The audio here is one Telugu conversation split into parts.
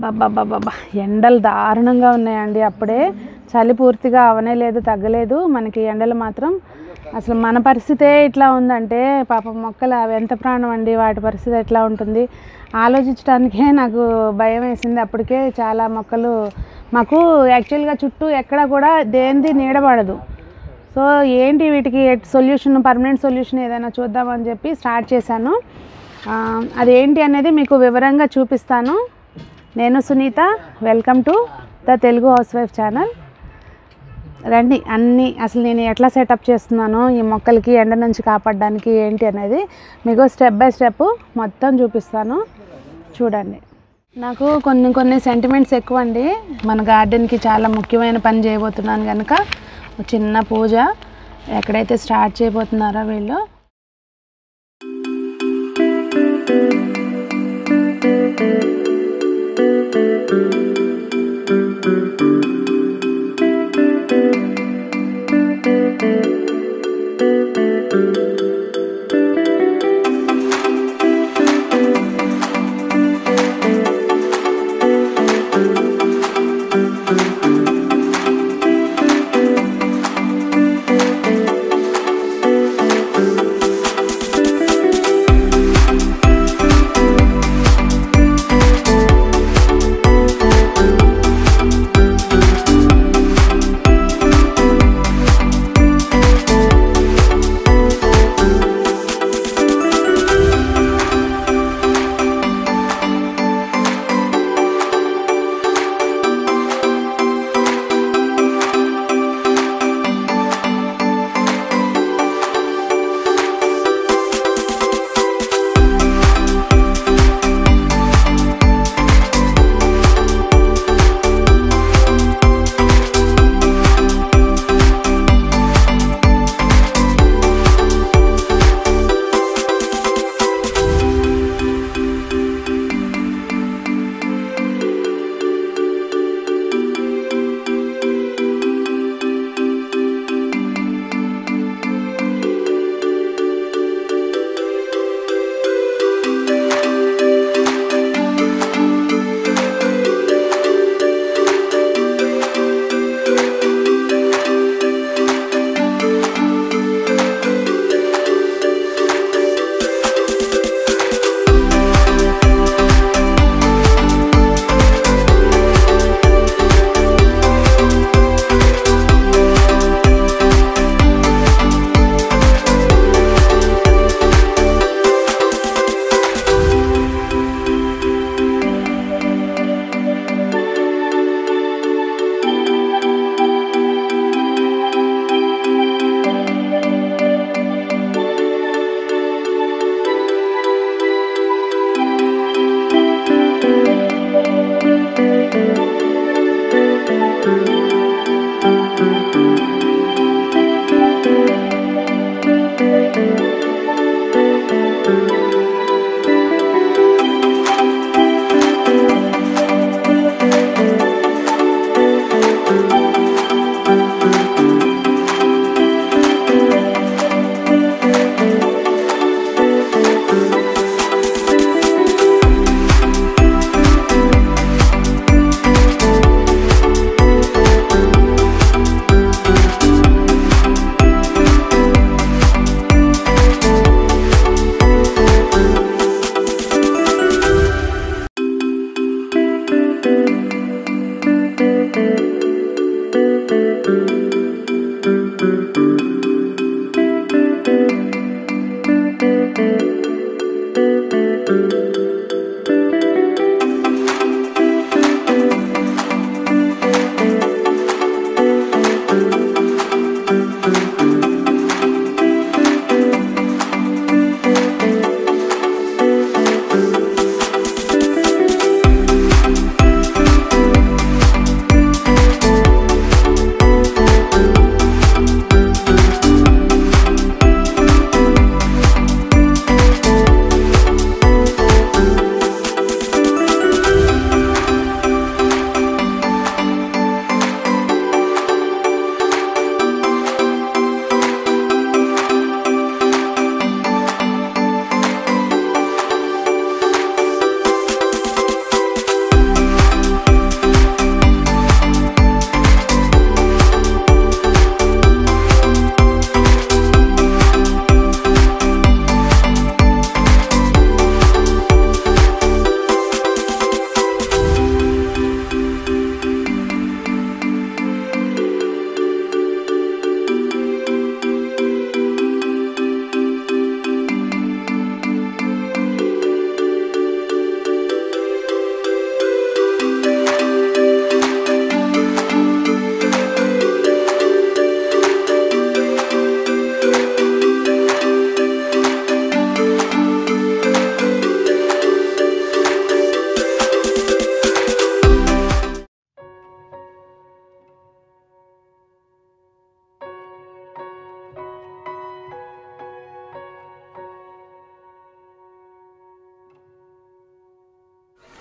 బాబా ఎండలు దారుణంగా ఉన్నాయండి అప్పుడే చలి పూర్తిగా అవనే లేదు తగ్గలేదు మనకి ఎండలు మాత్రం అసలు మన పరిస్థితే ఇట్లా ఉందంటే పాపం మొక్కలు అవి ఎంత ప్రాణం అండి వాటి పరిస్థితి ఎట్లా ఉంటుంది ఆలోచించడానికే నాకు భయం వేసింది అప్పటికే చాలా మొక్కలు మాకు యాక్చువల్గా చుట్టూ ఎక్కడ కూడా దేనిది నీడబడదు సో ఏంటి వీటికి సొల్యూషన్ పర్మనెంట్ సొల్యూషన్ ఏదైనా చూద్దామని చెప్పి స్టార్ట్ చేశాను ఆ, అదేంటి అనేది మీకు వివరంగా చూపిస్తాను నేను Sunitha welcome to the Telugu housewife channel రండి అన్నీ అసలు నేను ఎట్లా సెటప్ చేస్తున్నాను ఈ మొక్కలకి ఎండ నుంచి కాపాడడానికి ఏంటి అనేది మీకు స్టెప్ బై స్టెప్ మొత్తం చూపిస్తాను చూడండి నాకు కొన్ని కొన్ని సెంటిమెంట్స్ ఎక్కువ అండి మన గార్డెన్కి చాలా ముఖ్యమైన పని చేయబోతున్నాను కనుక ఒక చిన్న పూజ ఎక్కడైతే స్టార్ట్ చేయబోతున్నారో వీళ్ళు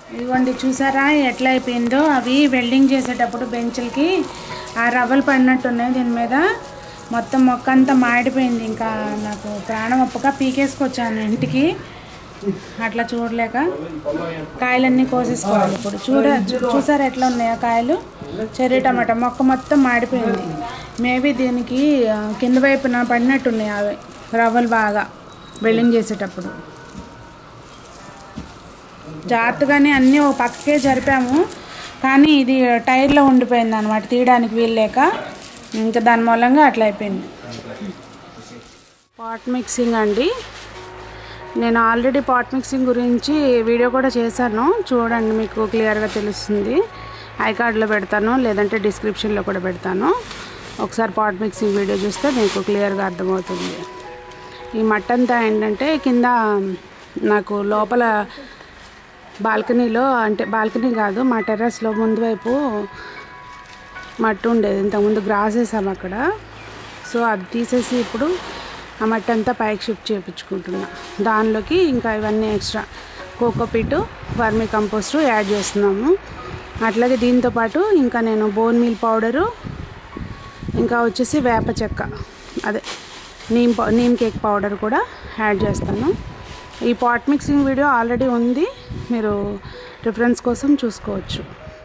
ఇదిగోండి చూసారా ఎట్లా అయిపోయిందో అవి వెల్డింగ్ చేసేటప్పుడు బెంచ్లకి ఆ రవ్వలు పడినట్టున్నాయి దీని మీద మొత్తం మొక్క అంతా మాడిపోయింది ఇంకా నాకు ప్రాణం ఒప్పక పీకేసుకొచ్చాను ఇంటికి అట్లా చూడలేక కాయలన్నీ కోసేసుకోవాలి ఇప్పుడు చూడ చూ- చూసారా ఎట్లా ఉన్నాయో కాయలు చెర్రీ టమాటా మొక్క మొత్తం మాడిపోయింది మేబీ దీనికి ఆ, కింద వైపున పడినట్టున్నాయి అవి రవ్వలు బాగా వెల్డింగ్ చేసేటప్పుడు జాగ్రత్తగానే అన్నీ ఒక పక్కకే జరిపాము కానీ ఇది టైర్లో ఉండిపోయింది అనమాట తీయడానికి వీల్లేక ఇంకా దాని మూలంగా అట్లా అయిపోయింది పాట్ మిక్సింగ్ అండి నేను ఆల్రెడీ పాట్ మిక్సింగ్ గురించి వీడియో కూడా చేశాను చూడండి మీకు క్లియర్గా తెలుస్తుంది ఐ కార్డ్లో పెడతాను లేదంటే డిస్క్రిప్షన్లో కూడా పెడతాను ఒకసారి పాట్ మిక్సింగ్ వీడియో చూస్తే మీకు క్లియర్గా అర్థమవుతుంది ఈ మట్టి అంతా ఏంటంటే కింద నాకు లోపల బాల్కనీలో అంటే బాల్కనీ కాదు మా టెర్రస్లో ముందు వైపు మట్టి ఉండేది ఇంతకుముందు గ్రాస్ వేసాము అక్కడ సో అది తీసేసి ఇప్పుడు ఆ మట్టి అంతా పైకి షిఫ్ట్ చేయించుకుంటున్నా దానిలోకి ఇంకా ఇవన్నీ extra cocopeat vermicompost add చేస్తున్నాము అట్లాగే దీంతో పాటు ఇంకా నేను బోన్ మీల్ పౌడరు ఇంకా వచ్చేసి వేప చెక్క అదే నీమ్ పౌ- నీమ్ కేక్ పౌడర్ కూడా యాడ్ చేస్తాను ఈ పాట్ మిక్సింగ్ వీడియో ఆల్రెడీ ఉంది మీరు రిఫరెన్స్ కోసం చూసుకోవచ్చు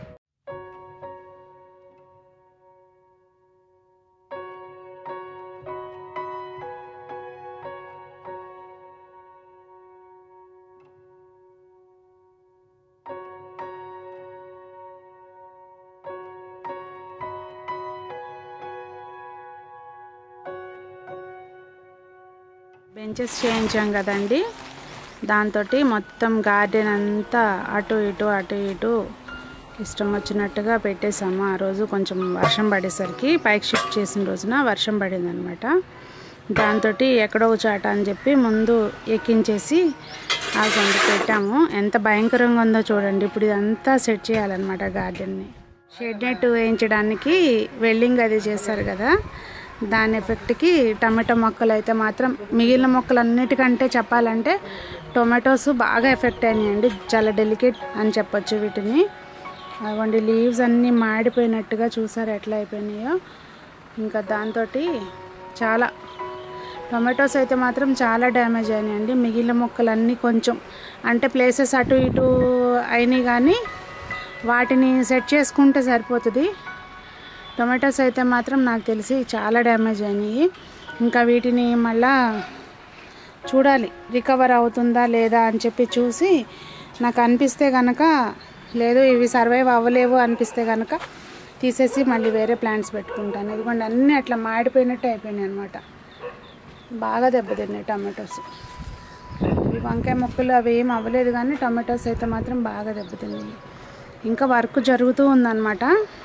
బెంచెస్ చేయించాం కదండి దాంతో మొత్తం గార్డెన్ అంతా అటు ఇటు అటు ఇటు ఇష్టం వచ్చినట్టుగా పెట్టేసాము ఆ రోజు కొంచెం వర్షం పడేసరికి పైకి షిఫ్ట్ చేసిన రోజున వర్షం పడింది అనమాట దాంతో ఎక్కడో ఒక చాట అని చెప్పి ముందు ఎక్కించేసి ఆ కొండ పెట్టాము ఎంత భయంకరంగా ఉందో చూడండి ఇప్పుడు ఇదంతా సెట్ చేయాలన్నమాట గార్డెన్ని షెడ్ నెట్ వేయించడానికి వెల్డింగ్ అది చేశారు కదా దాని ఎఫెక్ట్కి టమాటో మొక్కలు అయితే మాత్రం మిగిలిన మొక్కలు అన్నిటికంటే చెప్పాలంటే టొమాటోస్ బాగా ఎఫెక్ట్ అయినాయండి చాలా డెలికేట్ అని చెప్పొచ్చు వీటిని అవ్వండి లీవ్స్ అన్నీ మాడిపోయినట్టుగా చూసారు ఎట్లా అయిపోయినాయో ఇంకా దాంతో చాలా టొమాటోస్ అయితే మాత్రం చాలా డ్యామేజ్ అయినాయండి మిగిలిన మొక్కలన్నీ కొంచెం అంటే ప్లేసెస్ అటు ఇటు అయినాయి కానీ వాటిని సెట్ చేసుకుంటే సరిపోతుంది టొమాటోస్ అయితే మాత్రం నాకు తెలిసి చాలా డ్యామేజ్ అయినాయి ఇంకా వీటిని మళ్ళా చూడాలి రికవర్ అవుతుందా లేదా అని చెప్పి చూసి నాకు అనిపిస్తే కనుక లేదు ఇవి సర్వైవ్ అవ్వలేవు అనిపిస్తే కనుక తీసేసి మళ్ళీ వేరే ప్లాంట్స్ పెట్టుకుంటాను ఎందుకంటే అన్నీ అట్లా మాడిపోయినట్టు అయిపోయినాయి అనమాట బాగా దెబ్బతిన్నాయి టమాటోస్ ఇవి వంకాయ మొక్కలు అవి ఏం అవ్వలేదు కానీ టమాటోస్ అయితే మాత్రం బాగా దెబ్బతిన్నాయి ఇంకా వర్క్ జరుగుతూ ఉందన్నమాట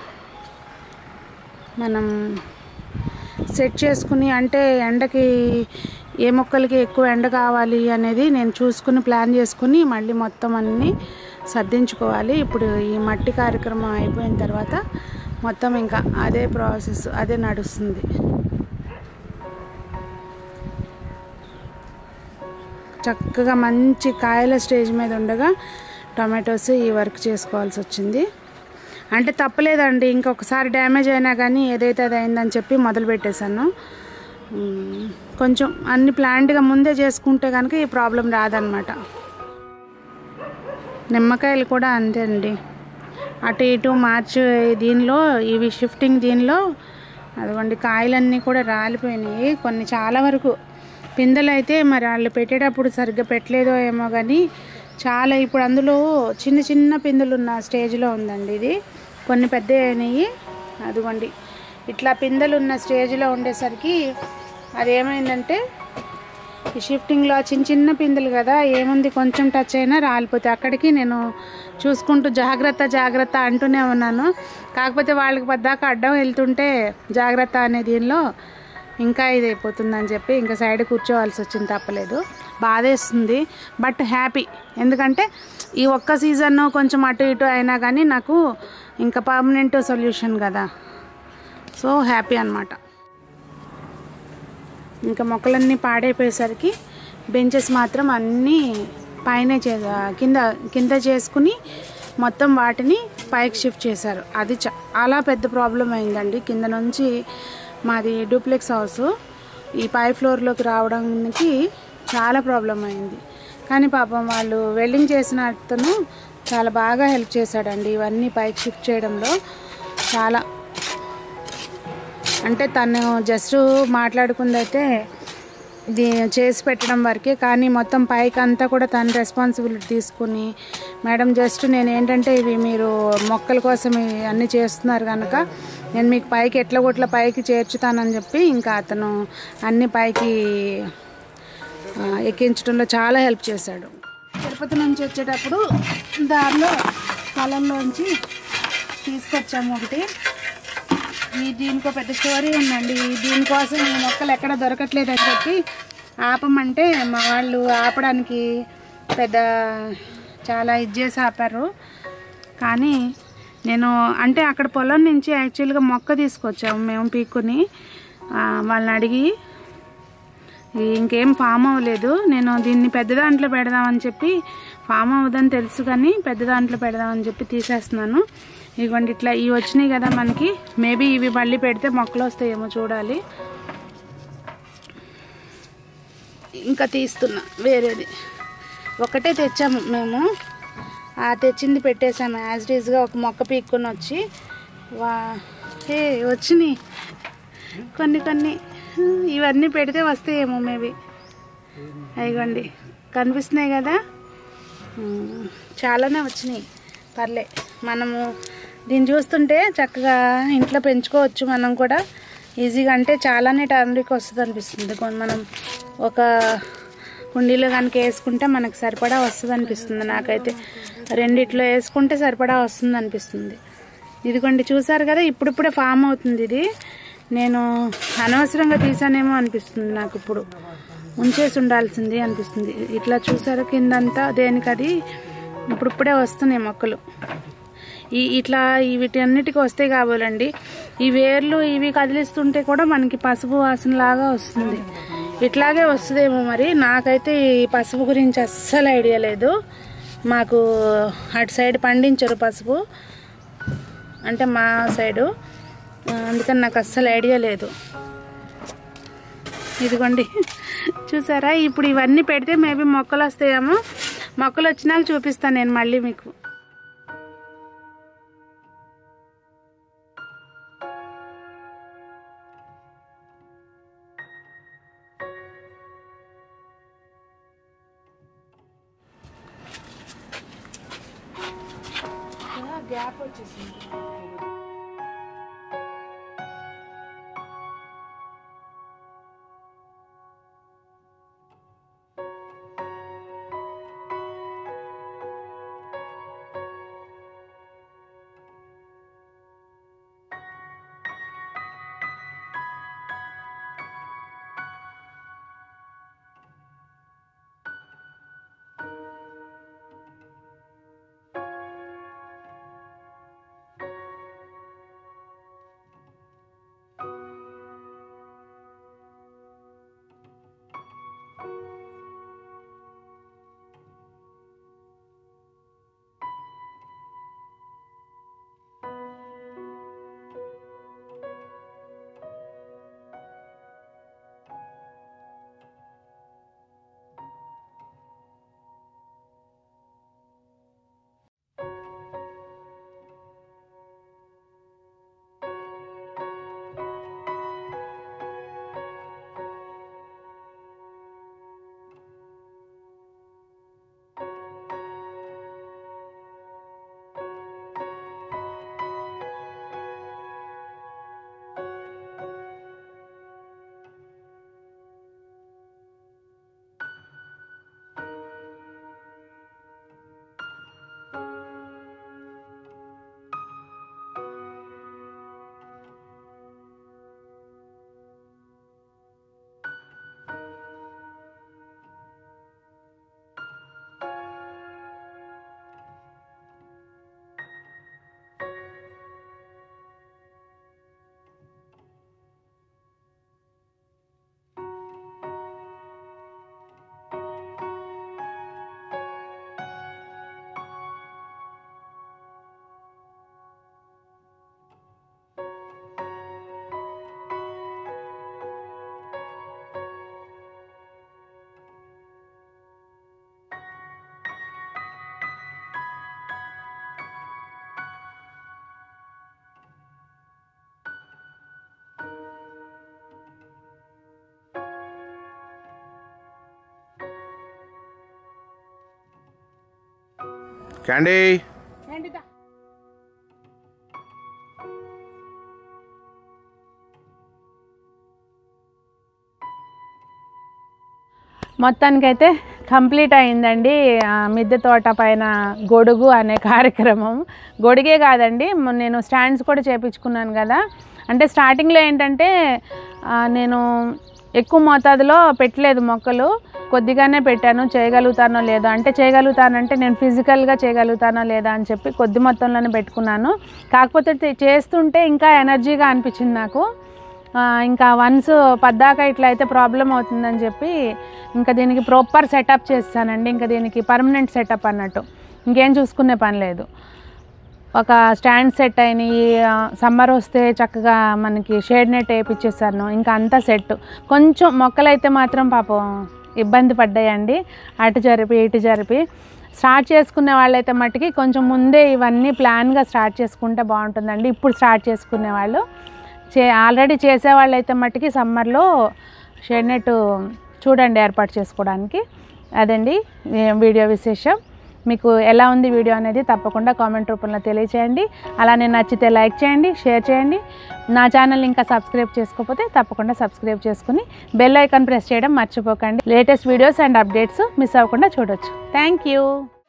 మనం సెట్ చేసుకుని అంటే ఎండకి ఏ మొక్కలకి ఎక్కువ ఎండ కావాలి అనేది నేను చూసుకుని ప్లాన్ చేసుకుని మళ్ళీ మొత్తం అన్నీ సర్దించుకోవాలి ఇప్పుడు ఈ మట్టి కార్యక్రమం అయిపోయిన తర్వాత మొత్తం ఇంకా అదే ప్రాసెస్ అదే నడుస్తుంది చక్కగా మంచి కాయల స్టేజ్ మీద ఉండగా టమాటోస్ ఈ వర్క్ చేసుకోవాల్సి వచ్చింది అంటే తప్పలేదండి ఇంకొకసారి డ్యామేజ్ అయినా కానీ ఏదైతే అది అయిందని చెప్పి మొదలు పెట్టేశాను మ్మ్. కొంచెం అన్ని ప్లాంట్గా ముందే చేసుకుంటే కనుక ఈ ప్రాబ్లం రాదనమాట నిమ్మకాయలు కూడా అంతే అండి అటు ఇటు మార్చి దీనిలో ఇవి షిఫ్టింగ్ దీనిలో అదిగోండి కాయలన్నీ కూడా రాలిపోయినాయి కొన్ని చాలా వరకు పిందెలు అయితే మరి వాళ్ళు పెట్టేటప్పుడు సరిగ్గా పెట్టలేదో ఏమో కానీ చాలా ఇప్పుడు అందులో చిన్న చిన్న పిందులు ఉన్న స్టేజ్లో ఉందండి ఇది కొన్ని పెద్ద అయినాయి అదిగోండి ఇట్లా పిందెలు ఉన్న స్టేజ్లో ఉండేసరికి అది ఏమైందంటే ఈ షిఫ్టింగ్లో చిన్న చిన్న పిందులు కదా ఏముంది కొంచెం టచ్ అయినా రాలిపోతాయి అక్కడికి నేను చూసుకుంటూ జాగ్రత్త జాగ్రత్త అంటూనే ఉన్నాను కాకపోతే వాళ్ళకి పద్దాక అడ్డం వెళ్తుంటే జాగ్రత్త అనే దీనిలో ఇంకా ఇది అయిపోతుందని చెప్పి ఇంకా సైడ్ కూర్చోవాల్సి వచ్చింది తప్పలేదు బాధేస్తుంది బట్ హ్యాపీ ఎందుకంటే ఈ ఒక్క సీజన్ కొంచెం అటు ఇటు అయినా కానీ నాకు ఇంకా పర్మనెంట్ సొల్యూషన్ కదా సో హ్యాపీ అనమాట ఇంకా మొక్కలన్నీ పాడైపోయేసరికి బెంచెస్ మాత్రం అన్నీ పైన చే కింద కింద చేసుకుని మొత్తం వాటిని పైకి షిఫ్ట్ చేశారు అది చాలా పెద్ద ప్రాబ్లం అయిందండి కింద నుంచి మాది డూప్లెక్స్ హౌస్ ఈ పై ఫ్లోర్లోకి రావడానికి చాలా ప్రాబ్లం అయింది కానీ పాపం వాళ్ళు వెల్డింగ్ చేసిన అతను చాలా బాగా హెల్ప్ చేశాడండి ఇవన్నీ పైకి షిఫ్ట్ చేయడంలో చాలా అంటే తను జస్ట్ మాట్లాడుకుందైతే ఇది చేసి పెట్టడం వరకే కానీ మొత్తం పైకి అంతా కూడా తను రెస్పాన్సిబిలిటీ తీసుకుని మేడం జస్ట్ నేను ఏంటంటే ఇవి మీరు మొక్కల కోసం ఇవి అన్నీ చేస్తున్నారు కనుక నేను మీకు పైకి ఎట్లా కొట్ల పైకి చేర్చుతానని చెప్పి ఇంకా అతను అన్ని పైకి ఆ, ఎక్కించడంలో చాలా హెల్ప్ చేశాడు తిరుపతి నుంచి వచ్చేటప్పుడు దారిలో పొలంలోంచి తీసుకొచ్చాము ఒకటి ఈ దీనికో పెద్ద స్టోరీ ఉందండి ఈ దీనికోసం ఈ మొక్కలు ఎక్కడ దొరకట్లేదు అని చెప్పి ఆపమంటే మా వాళ్ళు ఆపడానికి పెద్ద చాలా ఇది చేసి ఆపారు కానీ నేను అంటే అక్కడ పొలం నుంచి యాక్చువల్గా మొక్క తీసుకొచ్చాము మేము పీక్కుని ఆ, వాళ్ళని అడిగి ఇది ఇంకేం ఫామ్ అవ్వలేదు నేను దీన్ని పెద్ద దాంట్లో పెడదామని చెప్పి ఫామ్ అవ్వదని తెలుసు కానీ పెద్ద దాంట్లో పెడదామని చెప్పి తీసేస్తున్నాను ఇదిగోండి ఇట్లా ఇవి వచ్చినాయి కదా మనకి మేబీ ఇవి మళ్ళీ పెడితే మొక్కలు వస్తాయేమో చూడాలి ఇంకా తీస్తున్నా వేరేది ఒకటే తెచ్చాము మేము ఆ తెచ్చింది పెట్టేసాము యాజ్ డీజ్గా ఒక మొక్క పీక్కుని వచ్చి వా ఏ వచ్చినాయి కొన్ని కొన్ని ఇవన్నీ పెడితే వస్తాయేమో మేబీ అయ్యండి కనిపిస్తున్నాయి కదా ఉమ్, చాలానే వచ్చినాయి పర్లే మనము దీన్ని చూస్తుంటే చక్కగా ఇంట్లో పెంచుకోవచ్చు మనం కూడా ఈజీగా అంటే చాలానే టర్మరిక్ వస్తుంది అనిపిస్తుంది కొన్- మనం ఒక కుండీలో కనుక వేసుకుంటే మనకు సరిపడా వస్తుంది అనిపిస్తుంది నాకైతే రెండిట్లో వేసుకుంటే సరిపడా వస్తుంది అనిపిస్తుంది ఇదిగోండి చూసారు కదా ఇప్పుడిప్పుడే ఫామ్ అవుతుంది ఇది నేను అనవసరంగా తీసానేమో అనిపిస్తుంది నాకు ఇప్పుడు ఉంచేసి ఉండాల్సింది అనిపిస్తుంది ఇట్లా చూసారు కిందంతా దేనికి అది ఇప్పుడిప్పుడే వస్తున్నాయి మొక్కలు ఈ ఇట్లా ఈ వీటన్నిటికి వస్తే కావాలండి ఈ వేర్లు ఇవి కదిలిస్తుంటే కూడా మనకి పసుపు వాసన లాగా వస్తుంది ఇట్లాగే వస్తుందేమో మరి నాకైతే ఈ పసుపు గురించి అస్సలు ఐడియా లేదు మాకు అటు సైడ్ పండించరు పసుపు అంటే మా సైడు ఆ, అందుకని నాకు అస్సలు ఐడియా లేదు ఇదిగోండి చూసారా ఇప్పుడు ఇవన్నీ పెడితే మేబీ మొక్కలు వస్తాయేమో మొక్కలు వచ్చినాక చూపిస్తాను నేను మళ్ళీ మీకు గ్యాప్ వచ్చేసింది క్యాండీ మొత్తానికైతే కంప్లీట్ అయిందండి ఆ, మిద్దె తోట పైన గొడుగు అనే కార్యక్రమం గొడుగే కాదండి మొన్న నేను స్టాండ్స్ కూడా చేపించుకున్నాను కదా అంటే స్టార్టింగ్లో ఏంటంటే ఆ, నేను ఎక్కువ మోతాదులో పెట్టలేదు మొక్కలు కొద్దిగానే పెట్టాను చేయగలుగుతానో లేదో అంటే చేయగలుగుతానంటే నేను ఫిజికల్గా చేయగలుగుతానో లేదా అని చెప్పి కొద్ది మొత్తంలోనే పెట్టుకున్నాను కాకపోతే తే- చేస్తుంటే ఇంకా ఎనర్జీగా అనిపించింది నాకు ఆ, ఇంకా వన్స్ పద్దాక ఇట్లా అయితే ప్రాబ్లం అవుతుందని చెప్పి ఇంకా దీనికి ప్రాపర్ సెటప్ చేస్తానండి ఇంకా దీనికి పర్మనెంట్ సెటప్ అన్నట్టు ఇంకేం చూసుకునే పని లేదు ఒక స్టాండ్ సెట్ అయినాయి సమ్మర్ వస్తే చక్కగా మనకి షేడ్ నెట్ వేయించేసాను ఇంకా అంతా సెట్ కొంచెం మొక్కలైతే మాత్రం పాపం ఇబ్బంది పడ్డాయండి అటు జరిపి ఇటు జరిపి స్టార్ట్ చేసుకునే వాళ్ళైతే మట్టుకి కొంచెం ముందే ఇవన్నీ ప్లాన్గా స్టార్ట్ చేసుకుంటే బాగుంటుందండి ఇప్పుడు స్టార్ట్ చేసుకునే వాళ్ళు చే ఆల్రెడీ చేసే వాళ్ళైతే మట్టుకి సమ్మర్లో షేడ్ నెట్ చూడండి ఏర్పాటు చేసుకోవడానికి అదండి ఈ వీడియో విశేషం మీకు ఎలా ఉంది వీడియో అనేది తప్పకుండా కామెంట్ రూపంలో తెలియచేయండి అలానే నచ్చితే లైక్ చేయండి షేర్ చేయండి నా ఛానల్ ఇంకా సబ్స్క్రైబ్ చేసుకోకపోతే తప్పకుండా సబ్స్క్రైబ్ చేసుకుని బెల్ ఐకాన్ ప్రెస్ చేయడం మర్చిపోకండి latest videos and updates miss అవ్వకుండా చూడొచ్చు థ్యాంక్ యూ